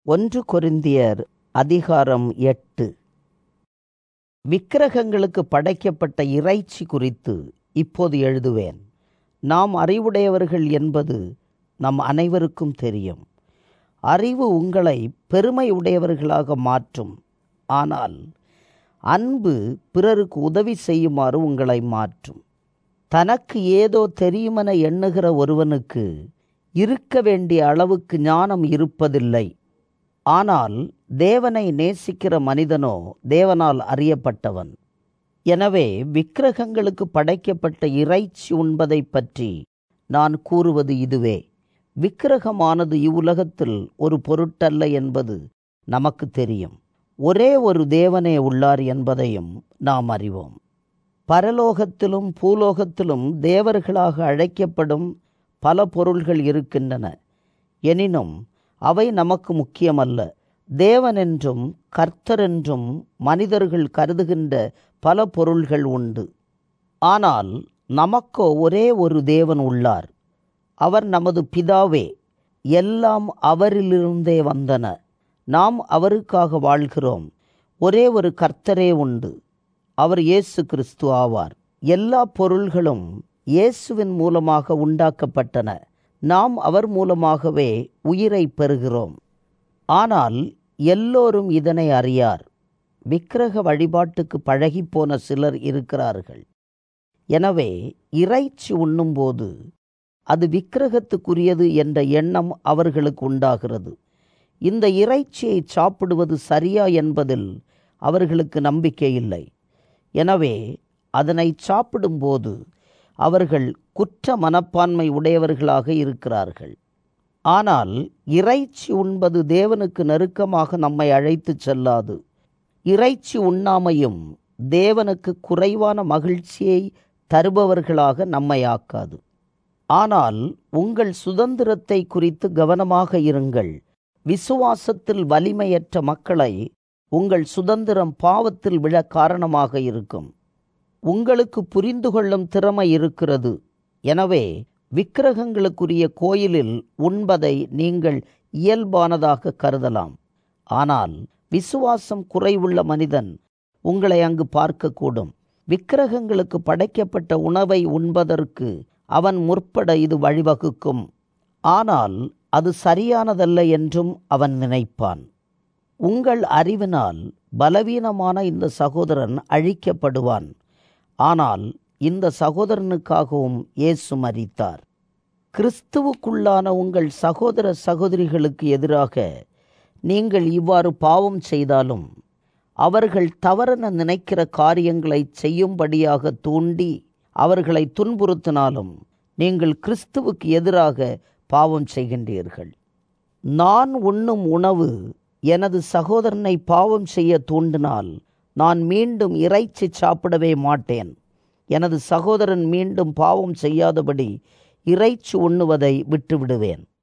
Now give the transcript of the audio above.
ஒன்று கொரிந்தியர் அதிகாரம் எட்டு விக்கிரகங்களுக்கு படைக்கப்பட்ட இறைச்சி குறித்து இப்போது எழுதுவேன் நாம் அறிவுடையவர்கள் என்பது நம் அனைவருக்கும் தெரியும் அறிவு உங்களை பெருமை உடையவர்களாக மாற்றும் ஆனால் அன்பு பிறருக்கு உதவி செய்யுமாறு உங்களை மாற்றும் தனக்கு ஏதோ தெரியுமென எண்ணுகிற ஒருவனுக்கு இருக்க வேண்டிய அளவுக்கு ஞானம் இருப்பதில்லை ஆனால் தேவனை நேசிக்கிற மனிதனோ தேவனால் அறியப்பட்டவன் எனவே விக்கிரகங்களுக்கு படைக்கப்பட்ட இறைச்சி உண்பதை பற்றி நான் கூறுவது இதுவே விக்கிரகமானது இவ்வுலகத்தில் ஒரு பொருட்டல்ல என்பது நமக்கு தெரியும் ஒரே ஒரு தேவனே உள்ளார் என்பதையும் நாம் அறிவோம் பரலோகத்திலும் பூலோகத்திலும் தேவர்களாக அழைக்கப்படும் பல பொருள்கள் இருக்கின்றன எனினும் அவை நமக்கு முக்கியமல்ல தேவனென்றும் கர்த்தரென்றும் மனிதர்கள் கருதுகின்ற பல பொருள்கள் உண்டு ஆனால் நமக்கோ ஒரே ஒரு தேவன் உள்ளார் அவர் நமது பிதாவே எல்லாம் அவரிலிருந்தே வந்தன நாம் அவருக்காக வாழ்கிறோம் ஒரே ஒரு கர்த்தரே உண்டு அவர் இயேசு கிறிஸ்து ஆவார் எல்லா பொருள்களும் இயேசுவின் மூலமாக உண்டாக்கப்பட்டன நாம் அவர் மூலமாகவே உயிரை பெறுகிறோம் ஆனால் எல்லோரும் இதனை அறியார் விக்கிரக வழிபாட்டுக்கு பழகிப்போன சிலர் இருக்கிறார்கள் எனவே இறைச்சி உண்ணும்போது அது விக்கிரகத்துக்குரியது என்ற எண்ணம் அவர்களுக்கு உண்டாகிறது இந்த இறைச்சியை சாப்பிடுவது சரியா என்பதில் அவர்களுக்கு நம்பிக்கை இல்லை எனவே அதனை சாப்பிடும்போது அவர்கள் குற்ற மனப்பான்மை உடையவர்களாக இருக்கிறார்கள் ஆனால் இறைச்சி உண்பது தேவனுக்கு நெருக்கமாக நம்மை அழைத்து செல்லாது இறைச்சி உண்ணாமையும் தேவனுக்கு குறைவான மகிழ்ச்சியை தருபவர்களாக நம்மை ஆக்காது ஆனால் உங்கள் சுதந்திரத்தை குறித்து கவனமாக இருங்கள் விசுவாசத்தில் வலிமையற்ற மக்களை உங்கள் சுதந்திரம் பாவத்தில் விழ காரணமாக இருக்கும் உங்களுக்கு புரிந்து கொள்ளும் திறமை இருக்கிறது எனவே விக்கிரகங்களுக்குரிய கோயிலில் உண்பதை நீங்கள் இயல்பானதாக கருதலாம் ஆனால் விசுவாசம் குறைவுள்ள மனிதன் உங்களை அங்கு பார்க்கக்கூடும் விக்கிரகங்களுக்கு படைக்கப்பட்ட உணவை உண்பதற்கு அவன் முற்பட இது வழிவகுக்கும் ஆனால் அது சரியானதல்ல என்றும் அவன் நினைப்பான் உங்கள் அறிவினால் பலவீனமான இந்த சகோதரன் அழிக்கப்படுவான் ஆனால் இந்த சகோதரனுக்காகவும் இயேசு மரித்தார் கிறிஸ்துவுக்குள்ளான உங்கள் சகோதர சகோதரிகளுக்கு எதிராக நீங்கள் இவ்வாறு பாவம் செய்தாலும் அவர்கள் தவறென நினைக்கிற காரியங்களை செய்யும்படியாக தூண்டி அவர்களை துன்புறுத்தினாலும் நீங்கள் கிறிஸ்துவுக்கு எதிராக பாவம் செய்கின்றீர்கள் நான் உண்ணும் உணவு எனது சகோதரனை பாவம் செய்ய தூண்டினால் நான் மீண்டும் இறைச்சி சாப்பிடவே மாட்டேன் எனது சகோதரன் மீண்டும் பாவம் செய்யாதபடி இறைச்சி உண்ணுவதை விட்டுவிடுவேன்